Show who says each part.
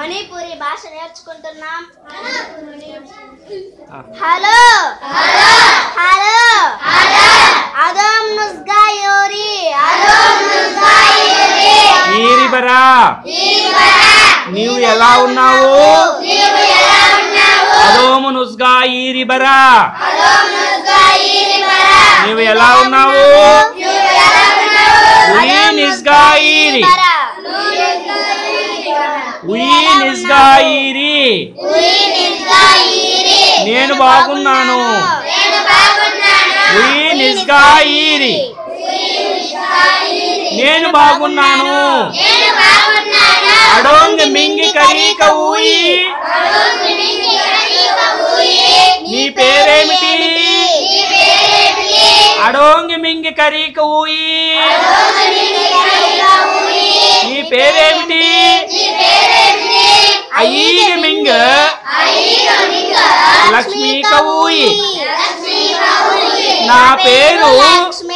Speaker 1: మణిపూరి భాష నేర్చుకుంటున్నాం
Speaker 2: ఆ.
Speaker 1: హలో హలో అదోమ్ నుస్గా యోరి
Speaker 2: ఈరిబరా నీవు ఎలా ఉన్నావు అదోము నుస్గా ఈరిబరా నీవు ఎలా ఉన్నావు ఉయి నిస్గా ఈరి ఉయి నిస్గా ఈరి నేను బాగున్నాను ఉయి నిస్గా ఈరి నేను బాగున్నాను అడోంగ్ మింగి కరీక ఊయి నీ పేరేమిటి అడోంగి మింగి కరీక ఊయి నీ పేరేమిటి అయ్యి మింగ లక్ష్మీ కవూయి నా పేరు
Speaker 1: లక్ష్మి